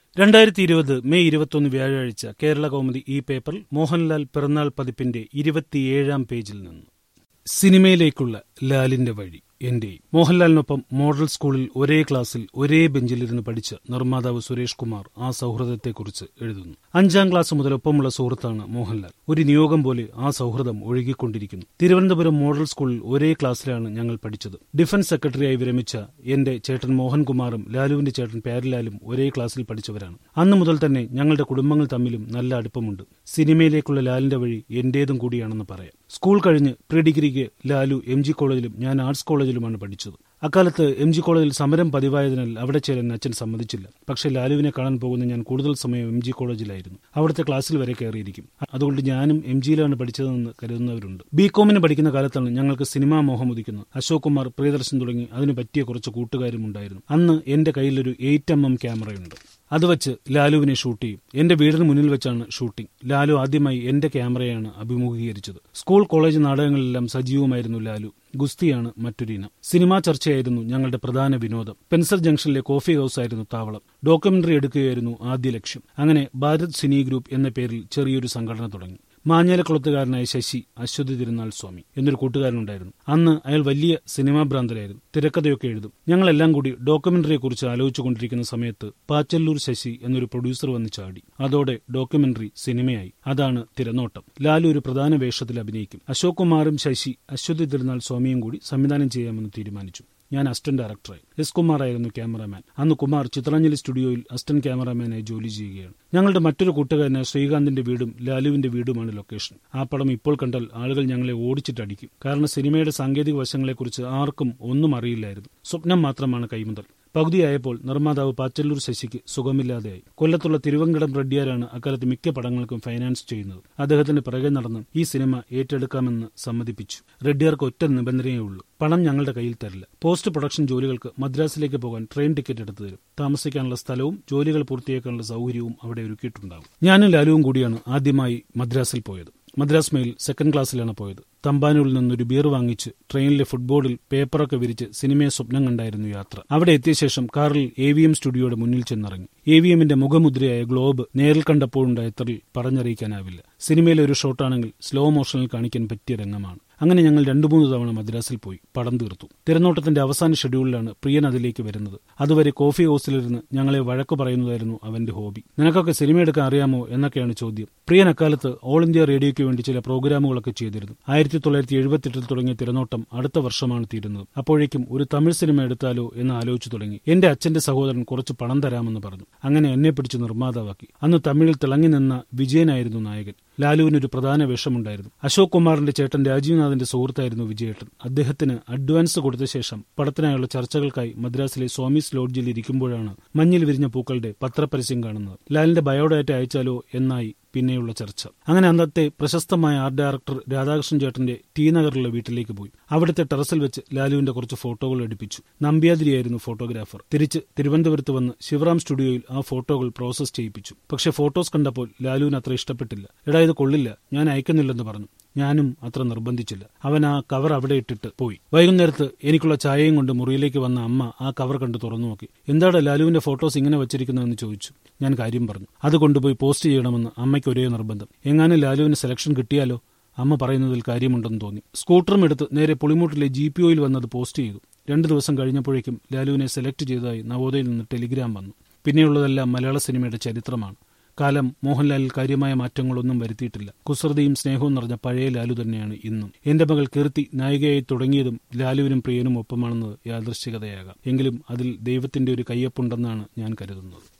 രണ്ടായിരത്തി ഇരുപത് മെയ് ഇരുപത്തൊന്ന് വ്യാഴാഴ്ച കേരള കൗമുദി ഈ പേപ്പറിൽ മോഹൻലാൽ പിറന്നാൾ പതിപ്പിന്റെ ഇരുപത്തിയേഴാം പേജിൽ നിന്ന് സിനിമയിലേക്കുള്ള ലാലിന്റെ വഴി എന്റെയും മോഹൻലാലിനൊപ്പം മോഡൽ സ്കൂളിൽ ഒരേ ക്ലാസ്സിൽ ഒരേ ബെഞ്ചിലിരുന്ന് പഠിച്ച നിർമ്മാതാവ് സുരേഷ് കുമാർ ആ സൗഹൃദത്തെക്കുറിച്ച് എഴുതുന്നു അഞ്ചാം ക്ലാസ് മുതൽ ഒപ്പമുള്ള സുഹൃത്താണ് മോഹൻലാൽ ഒരു നിയോഗം പോലെ ആ സൗഹൃദം ഒഴുകിക്കൊണ്ടിരിക്കുന്നു തിരുവനന്തപുരം മോഡൽ സ്കൂളിൽ ഒരേ ക്ലാസ്സിലാണ് ഞങ്ങൾ പഠിച്ചത് ഡിഫൻസ് സെക്രട്ടറിയായി വിരമിച്ച എന്റെ ചേട്ടൻ മോഹൻകുമാറും ലാലുവിന്റെ ചേട്ടൻ പ്യാരിലാലും ഒരേ ക്ലാസ്സിൽ പഠിച്ചവരാണ് അന്നു മുതൽ തന്നെ ഞങ്ങളുടെ കുടുംബങ്ങൾ തമ്മിലും നല്ല അടുപ്പമുണ്ട് സിനിമയിലേക്കുള്ള ലാലിന്റെ വഴി എന്റേതും കൂടിയാണെന്ന് പറയാം സ്കൂൾ കഴിഞ്ഞ് പ്രീ ഡിഗ്രിക്ക് ലാലു എം ജി കോളേജിലും ഞാൻ ആർട്സ് കോളേജിലുമാണ് പഠിച്ചത് അക്കാലത്ത് എം ജി കോളേജിൽ സമരം പതിവായതിനാൽ അവിടെ ചേരാൻ അച്ഛൻ സമ്മതിച്ചില്ല പക്ഷേ ലാലുവിനെ കാണാൻ പോകുന്ന ഞാൻ കൂടുതൽ സമയം എം ജി കോളേജിലായിരുന്നു അവിടുത്തെ ക്ലാസ്സിൽ വരെ കയറിയിരിക്കും അതുകൊണ്ട് ഞാനും എം ജിയിലാണ് പഠിച്ചതെന്ന് കരുതുന്നവരുണ്ട് ബി കോമിന് പഠിക്കുന്ന കാലത്താണ് ഞങ്ങൾക്ക് സിനിമാ മോഹം ഉദിക്കുന്നത് അശോക് കുമാർ പ്രിയദർശൻ തുടങ്ങി അതിന് പറ്റിയ കുറച്ച് കൂട്ടുകാരും ഉണ്ടായിരുന്നു അന്ന് എന്റെ കയ്യിലൊരു എയ്റ്റ് എം എം ക്യാമറയുണ്ട് അത് വെച്ച് ലാലുവിനെ ഷൂട്ട് ചെയ്യും എന്റെ വീടിന് മുന്നിൽ വെച്ചാണ് ഷൂട്ടിംഗ് ലാലു ആദ്യമായി എന്റെ ക്യാമറയാണ് അഭിമുഖീകരിച്ചത് സ്കൂൾ കോളേജ് നാടകങ്ങളിലെല്ലാം സജീവമായിരുന്നു ലാലു ഗുസ്തിയാണ് മറ്റൊരു ഇനം സിനിമാ ചർച്ചയായിരുന്നു ഞങ്ങളുടെ പ്രധാന വിനോദം പെൻസർ ജംഗ്ഷനിലെ കോഫി ഹൌസ് ആയിരുന്നു താവളം ഡോക്യുമെന്ററി എടുക്കുകയായിരുന്നു ആദ്യ ലക്ഷ്യം അങ്ങനെ ഭാരത് സിനി ഗ്രൂപ്പ് എന്ന പേരിൽ ചെറിയൊരു സംഘടന തുടങ്ങി മാഞ്ഞാലക്കുളത്തുകാരനായ ശശി അശ്വതി തിരുനാൾ സ്വാമി എന്നൊരു കൂട്ടുകാരനുണ്ടായിരുന്നു അന്ന് അയാൾ വലിയ സിനിമാ ഭ്രാന്തരായിരുന്നു തിരക്കഥയൊക്കെ എഴുതും ഞങ്ങളെല്ലാം കൂടി ഡോക്യുമെന്ററിയെ കുറിച്ച് ആലോചിച്ചുകൊണ്ടിരിക്കുന്ന സമയത്ത് പാച്ചല്ലൂർ ശശി എന്നൊരു പ്രൊഡ്യൂസർ വന്ന് ചാടി അതോടെ ഡോക്യുമെന്ററി സിനിമയായി അതാണ് തിരനോട്ടം ലാലു ഒരു പ്രധാന വേഷത്തിൽ അഭിനയിക്കും അശോക് കുമാറും ശശി അശ്വതി തിരുനാൾ സ്വാമിയും കൂടി സംവിധാനം ചെയ്യാമെന്ന് തീരുമാനിച്ചു ഞാൻ അസിസ്റ്റന്റ് ഡയറക്ടറായി എസ് കുമാർ ആയിരുന്നു ക്യാമറാമാൻ അന്ന് കുമാർ ചിത്രാഞ്ജലി സ്റ്റുഡിയോയിൽ അസിസ്റ്റന്റ് ക്യാമറാമാനായി ജോലി ചെയ്യുകയാണ് ഞങ്ങളുടെ മറ്റൊരു കൂട്ടുകാരനായ ശ്രീകാന്തിന്റെ വീടും ലാലുവിന്റെ വീടുമാണ് ലൊക്കേഷൻ ആ പടം ഇപ്പോൾ കണ്ടാൽ ആളുകൾ ഞങ്ങളെ ഓടിച്ചിട്ടടിക്കും കാരണം സിനിമയുടെ സാങ്കേതിക വശങ്ങളെക്കുറിച്ച് ആർക്കും ഒന്നും അറിയില്ലായിരുന്നു സ്വപ്നം മാത്രമാണ് കൈമുതൽ പകുതിയായപ്പോൾ നിർമ്മാതാവ് പാച്ചല്ലൂർ ശശിക്ക് സുഖമില്ലാതെയായി കൊല്ലത്തുള്ള തിരുവങ്കടം റെഡ്ഡിയാരാണ് അക്കാലത്ത് മിക്ക പടങ്ങൾക്കും ഫൈനാൻസ് ചെയ്യുന്നത് അദ്ദേഹത്തിന്റെ പിറകെ നടന്ന് ഈ സിനിമ ഏറ്റെടുക്കാമെന്ന് സമ്മതിപ്പിച്ചു റെഡ്ഡിയാർക്ക് ഒറ്റ നിബന്ധനയേ ഉള്ളൂ പണം ഞങ്ങളുടെ കയ്യിൽ തരില്ല പോസ്റ്റ് പ്രൊഡക്ഷൻ ജോലികൾക്ക് മദ്രാസിലേക്ക് പോകാൻ ട്രെയിൻ ടിക്കറ്റ് എടുത്തു തരും താമസിക്കാനുള്ള സ്ഥലവും ജോലികൾ പൂർത്തിയാക്കാനുള്ള സൗകര്യവും അവിടെ ഒരുക്കിയിട്ടുണ്ടാകും ഞാനും ലാലുവും കൂടിയാണ് ആദ്യമായി മദ്രാസിൽ പോയത് മദ്രാസ് മെയിൽ സെക്കൻഡ് ക്ലാസ്സിലാണ് പോയത് തമ്പാനൂരിൽ നിന്നൊരു ബിയർ വാങ്ങിച്ച് ട്രെയിനിലെ ഫുട്ബോളിൽ പേപ്പറൊക്കെ വിരിച്ച് സിനിമയെ സ്വപ്നം കണ്ടായിരുന്നു യാത്ര അവിടെ എത്തിയ ശേഷം കാറിൽ എ വി എം സ്റ്റുഡിയോയുടെ മുന്നിൽ ചെന്നിറങ്ങി എ വി എമ്മിന്റെ മുഖമുദ്രയായ ഗ്ലോബ് നേരിൽ കണ്ടപ്പോഴുണ്ടായ ത്രിൽ പറഞ്ഞറിയിക്കാനാവില്ല സിനിമയിലെ ഒരു ഷോട്ടാണെങ്കിൽ സ്ലോ മോഷനിൽ കാണിക്കാൻ പറ്റിയ രംഗമാണ് അങ്ങനെ ഞങ്ങൾ രണ്ടു മൂന്ന് തവണ മദ്രാസിൽ പോയി പടം തീർത്തു തിരനോട്ടത്തിന്റെ അവസാന ഷെഡ്യൂളിലാണ് പ്രിയൻ അതിലേക്ക് വരുന്നത് അതുവരെ കോഫി ഹൌസിലിരുന്ന് ഞങ്ങളെ വഴക്കു പറയുന്നതായിരുന്നു അവന്റെ ഹോബി നിനക്കൊക്കെ സിനിമ എടുക്കാൻ അറിയാമോ എന്നൊക്കെയാണ് ചോദ്യം പ്രിയൻ അക്കാലത്ത് ഓൾ ഇന്ത്യ റേഡിയോയ്ക്ക് വേണ്ടി ചില പ്രോഗ്രാമുകളൊക്കെ ചെയ്തിരുന്നു ആയിരത്തി തൊള്ളായിരത്തി എഴുപത്തെട്ടിൽ തുടങ്ങിയ തിരനോട്ടം അടുത്ത വർഷമാണ് തീരുന്നത് അപ്പോഴേക്കും ഒരു തമിഴ് സിനിമ എടുത്താലോ എന്ന് ആലോചിച്ചു തുടങ്ങി എന്റെ അച്ഛന്റെ സഹോദരൻ കുറച്ച് പണം തരാമെന്ന് പറഞ്ഞു അങ്ങനെ എന്നെ പിടിച്ച് നിർമ്മാതാവാക്കി അന്ന് തമിഴിൽ തിളങ്ങി നിന്ന വിജയനായിരുന്നു നായകൻ ലാലുവിനൊരു പ്രധാന വേഷമുണ്ടായിരുന്നു അശോക് കുമാറിന്റെ ചേട്ടൻ രാജീവ്നാഥിന്റെ സുഹൃത്തായിരുന്നു വിജയേട്ടൻ അദ്ദേഹത്തിന് അഡ്വാൻസ് കൊടുത്ത ശേഷം പടത്തിനായുള്ള ചർച്ചകൾക്കായി മദ്രാസിലെ സ്വാമീസ് ലോഡ്ജിൽ ഇരിക്കുമ്പോഴാണ് മഞ്ഞിൽ വിരിഞ്ഞ പൂക്കളുടെ പത്രപരസ്യം കാണുന്നത് ലാലിന്റെ ബയോഡാറ്റ അയച്ചാലോ എന്നായി പിന്നെയുള്ള ചർച്ച അങ്ങനെ അന്നത്തെ പ്രശസ്തമായ ആർട്ട് ഡയറക്ടർ രാധാകൃഷ്ണൻ ചേട്ടന്റെ ടി നഗറിലെ വീട്ടിലേക്ക് പോയി അവിടുത്തെ ടെറസിൽ വെച്ച് ലാലുവിന്റെ കുറച്ച് ഫോട്ടോകൾ എടുപ്പിച്ചു നമ്പ്യാതിരിയായിരുന്നു ഫോട്ടോഗ്രാഫർ തിരിച്ച് തിരുവനന്തപുരത്ത് വന്ന് ശിവറാം സ്റ്റുഡിയോയിൽ ആ ഫോട്ടോകൾ പ്രോസസ് ചെയ്യിപ്പിച്ചു പക്ഷെ ഫോട്ടോസ് കണ്ടപ്പോൾ ലാലുവിന് അത്ര ഇഷ്ടപ്പെട്ടില്ല എടാ ഇത് കൊള്ളില്ല ഞാൻ അയക്കുന്നില്ലെന്ന് പറഞ്ഞു ഞാനും അത്ര നിർബന്ധിച്ചില്ല അവൻ ആ കവർ അവിടെ ഇട്ടിട്ട് പോയി വൈകുന്നേരത്ത് എനിക്കുള്ള ചായയും കൊണ്ട് മുറിയിലേക്ക് വന്ന അമ്മ ആ കവർ കണ്ട് തുറന്നു നോക്കി എന്താണ് ലാലുവിന്റെ ഫോട്ടോസ് ഇങ്ങനെ വെച്ചിരിക്കുന്നതെന്ന് ചോദിച്ചു ഞാൻ കാര്യം പറഞ്ഞു അത് കൊണ്ടുപോയി പോസ്റ്റ് ചെയ്യണമെന്ന് അമ്മയ്ക്ക് ഒരേ നിർബന്ധം എങ്ങാനും ലാലുവിന് സെലക്ഷൻ കിട്ടിയാലോ അമ്മ പറയുന്നതിൽ കാര്യമുണ്ടെന്ന് തോന്നി സ്കൂട്ടറും എടുത്ത് നേരെ പുളിമൂട്ടിലെ ജി പി ഒയിൽ വന്നത് പോസ്റ്റ് ചെയ്തു രണ്ടു ദിവസം കഴിഞ്ഞപ്പോഴേക്കും ലാലുവിനെ സെലക്ട് ചെയ്തതായി നവോദയയിൽ നിന്ന് ടെലിഗ്രാം വന്നു പിന്നെയുള്ളതെല്ലാം മലയാള സിനിമയുടെ ചരിത്രമാണ് കാലം മോഹൻലാലിൽ കാര്യമായ മാറ്റങ്ങളൊന്നും വരുത്തിയിട്ടില്ല കുസൃതിയും സ്നേഹവും നിറഞ്ഞ പഴയ ലാലു തന്നെയാണ് ഇന്നും എന്റെ മകൾ കീർത്തി നായികയായി തുടങ്ങിയതും ലാലുവിനും പ്രിയനും ഒപ്പമാണെന്നത് യാദൃശ്ചികതയാകാം എങ്കിലും അതിൽ ദൈവത്തിന്റെ ഒരു കയ്യൊപ്പുണ്ടെന്നാണ് ഞാൻ കരുതുന്നത്